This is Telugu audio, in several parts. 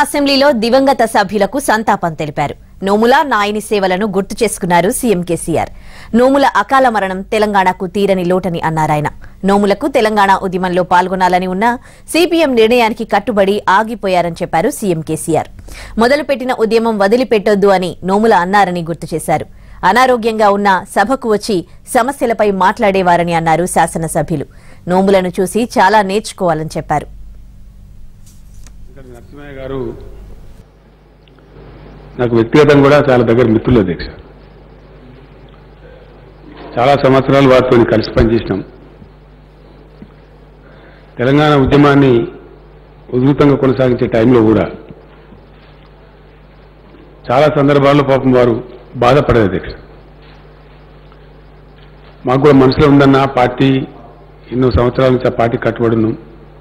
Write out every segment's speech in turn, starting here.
అసెంబ్లీలో దివంగత సభ్యులకు సంతాపం తెలిపారు నోముల నాయని సేవలను గుర్తు చేసుకున్నారు సీఎం కేసీఆర్ నోముల అకాల మరణం తెలంగాణకు తీరని లోటని అన్నారాయన నోములకు తెలంగాణ ఉద్యమంలో పాల్గొనాలని ఉన్న సిపిఎం నిర్ణయానికి కట్టుబడి ఆగిపోయారని చెప్పారు సీఎం కేసీఆర్ మొదలుపెట్టిన ఉద్యమం వదిలిపెట్టొద్దు అని నోముల అన్నారని గుర్తు చేశారు అనారోగ్యంగా ఉన్న సభకు వచ్చి సమస్యలపై మాట్లాడేవారని అన్నారు శాసనసభ్యులు నోములను చూసి చాలా నేర్చుకోవాలని చెప్పారు ఇక్కడ నరసింహయ్య గారు నాకు వ్యక్తిగతంగా కూడా చాలా దగ్గర మిత్రులు అధ్యక్ష చాలా సంవత్సరాలు వారితో కలిసి పనిచేసినాం తెలంగాణ ఉద్యమాన్ని ఉధృతంగా కొనసాగించే టైంలో కూడా చాలా సందర్భాల్లో పాపం వారు బాధపడేది అధ్యక్ష మాకు కూడా మనసులో ఉందన్న పార్టీ ఎన్నో సంవత్సరాల నుంచి ఆ పార్టీ కట్టుబడి ఉన్నాం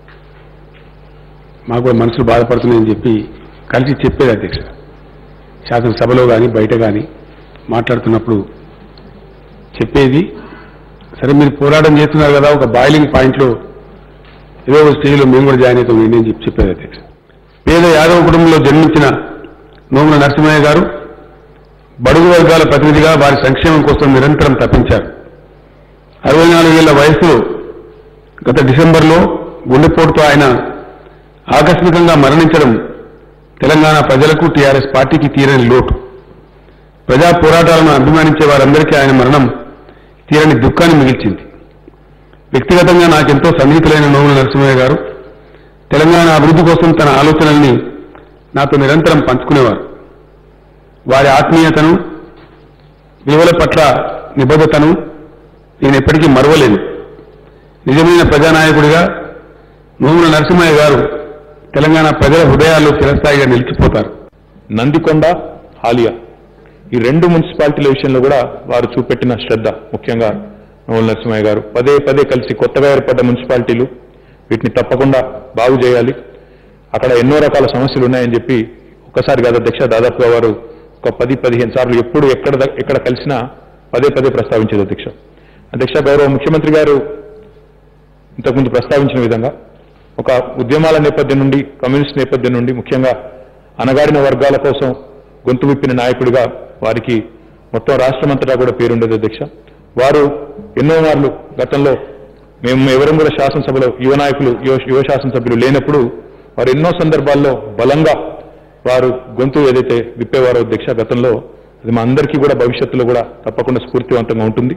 మాకు కూడా మనసులు బాధపడుతున్నాయని చెప్పి కలిసి చెప్పేది అధ్యక్ష శాసనసభలో కానీ బయట కానీ మాట్లాడుతున్నప్పుడు చెప్పేది సరే మీరు పోరాటం చేస్తున్నారు కదా ఒక బాయిలింగ్ పాయింట్లో ఏదో ఒక స్టేజ్లో మేము కూడా జాయిన్ అవుతాం అని చెప్పి చెప్పేది అధ్యక్ష పేద యాదవ కుటుంబంలో జన్మించిన నోముల నరసింహయ్య గారు బడుగు వర్గాల ప్రతినిధిగా వారి సంక్షేమం కోసం నిరంతరం తప్పించారు అరవై నాలుగేళ్ల వయసులో గత డిసెంబర్లో గుండెపోటుతో ఆయన ఆకస్మికంగా మరణించడం తెలంగాణ ప్రజలకు టీఆర్ఎస్ పార్టీకి తీరని లోటు ప్రజా పోరాటాలను అభిమానించే వారందరికీ ఆయన మరణం తీరని దుఃఖాన్ని మిగిల్చింది వ్యక్తిగతంగా నాకెంతో సన్నిహితులైన నోముల నరసింహయ్య గారు తెలంగాణ అభివృద్ధి కోసం తన ఆలోచనల్ని నాతో నిరంతరం పంచుకునేవారు వారి ఆత్మీయతను విలువల పట్ల నిబద్ధతను నేను ఎప్పటికీ మరవలేను నిజమైన ప్రజానాయకుడిగా నోముల నరసింహయ్య గారు తెలంగాణ ప్రజల హృదయాల్లో చిరస్థాయిగా నిలిచిపోతారు నందికొండ హాలియా ఈ రెండు మున్సిపాలిటీల విషయంలో కూడా వారు చూపెట్టిన శ్రద్ధ ముఖ్యంగా నోముల నరసింహయ్య గారు పదే పదే కలిసి కొత్తగా ఏర్పడ్డ మున్సిపాలిటీలు వీటిని తప్పకుండా బాగు చేయాలి అక్కడ ఎన్నో రకాల సమస్యలు ఉన్నాయని చెప్పి ఒకసారి కాదు అధ్యక్ష దాదాపుగా వారు ఒక పది పదిహేను సార్లు ఎప్పుడు ఎక్కడ ద- ఎక్కడ కలిసినా పదే పదే ప్రస్తావించేది అధ్యక్ష అధ్యక్ష గౌరవ ముఖ్యమంత్రి గారు ఇంతకుముందు ప్రస్తావించిన విధంగా ఒక ఉద్యమాల నేపథ్యం నుండి కమ్యూనిస్ట్ నేపథ్యం నుండి ముఖ్యంగా అణగారిన వర్గాల కోసం గొంతు విప్పిన నాయకుడిగా వారికి మొత్తం రాష్ట్రమంతటా కూడా పేరుండేది అధ్యక్ష వారు ఎన్నో మార్లు గతంలో మేము ఎవరం కూడా శాసనసభలో యువ నాయకులు యువ యువ శాసనసభ్యులు లేనప్పుడు వారు ఎన్నో సందర్భాల్లో బలంగా వారు గొంతు ఏదైతే విప్పేవారో అధ్యక్ష గతంలో అది మా అందరికీ కూడా భవిష్యత్తులో కూడా తప్పకుండా స్ఫూర్తివంతంగా ఉంటుంది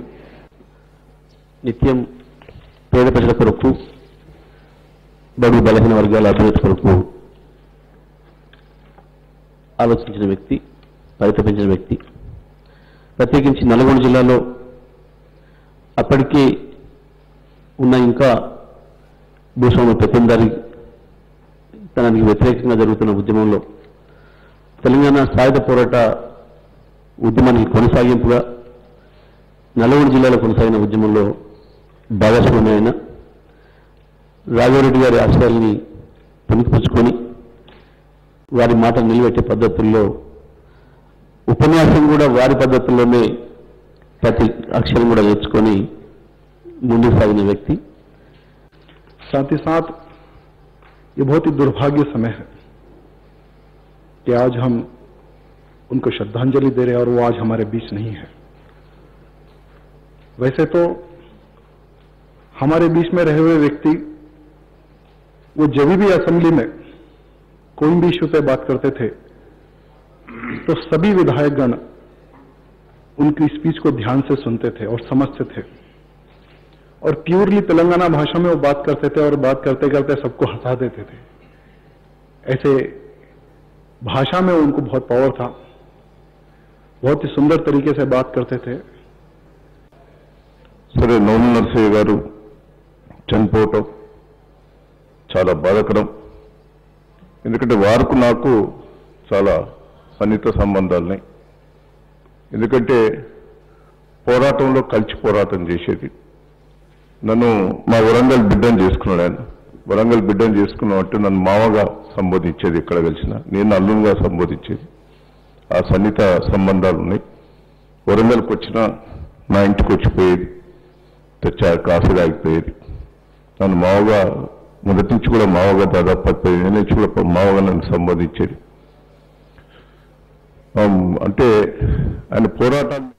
నిత్యం పేద ప్రజల కొరకు బడుగు బలహీన వర్గాల అభివృద్ధి కొరకు ఆలోచించిన వ్యక్తి పరితపించిన వ్యక్తి ప్రత్యేకించి నల్గొండ జిల్లాలో అప్పటికే ఉన్న ఇంకా భూస్వామ్య పెత్తందారి తనకి వ్యతిరేకంగా జరుగుతున్న ఉద్యమంలో తెలంగాణ సాయుధ పోరాట ఉద్యమానికి కొనసాగింపుగా నల్గొండ జిల్లాలో కొనసాగిన ఉద్యమంలో భాగస్వామి అయిన రాఘవరెడ్డి గారి ఆశయాల్ని పుణికిపుచ్చుకొని వారి మాట నిలబెట్టే పద్ధతుల్లో ఉపన్యాసం కూడా వారి పద్ధతుల్లోనే ప్రతి అక్షరం కూడా నేర్చుకొని ముందుకు సాగిన వ్యక్తి साथ ही साथ ये बहुत ही दुर्भाग्य समय है कि आज हम उनको श्रद्धांजलि दे रहे हैं और वो आज हमारे बीच नहीं है वैसे तो हमारे बीच में रहे हुए व्यक्ति वो जब भी असेंबली में कोई भी इश्यू पे बात करते थे तो सभी विधायकगण उनकी स्पीच को ध्यान से सुनते थे और समझते थे और प्योरली तेलंगाना भाषा में वो बात करते थे और बात करते करते सबको हंसा देते थे ऐसे भाषा में उनको बहुत पावर था बहुत ही सुंदर तरीके से बात करते थे సరే నోము నరసయ్య గారు చనిపోవటం చాలా బాధాకరం ఎందుకంటే వారికి నాకు చాలా సన్నిహిత సంబంధాలున్నాయి ఎందుకంటే పోరాటంలో కలిసి పోరాటం చేసేది నన్ను మా వరంగల్ బిడ్డను చేసుకున్నాడు ఆయన వరంగల్ బిడ్డను చేసుకున్నాం అంటే నన్ను మామగా సంబోధించేది ఎక్కడ కలిసిన నేను అల్లునిగా సంబోధించేది ఆ సన్నిహిత సంబంధాలు ఉన్నాయి వరంగల్కి వచ్చిన నా ఇంటికి వచ్చిపోయేది తెచ్చా కాఫీ తాగిపోయేది నన్ను మామూలుగా మొదటి నుంచి కూడా మావగా దాదాపు పది పదిహేను నుంచి కూడా మావగా నన్ను సంబోధించేది ఆమ్, అంటే ఆయన పోరాటాన్ని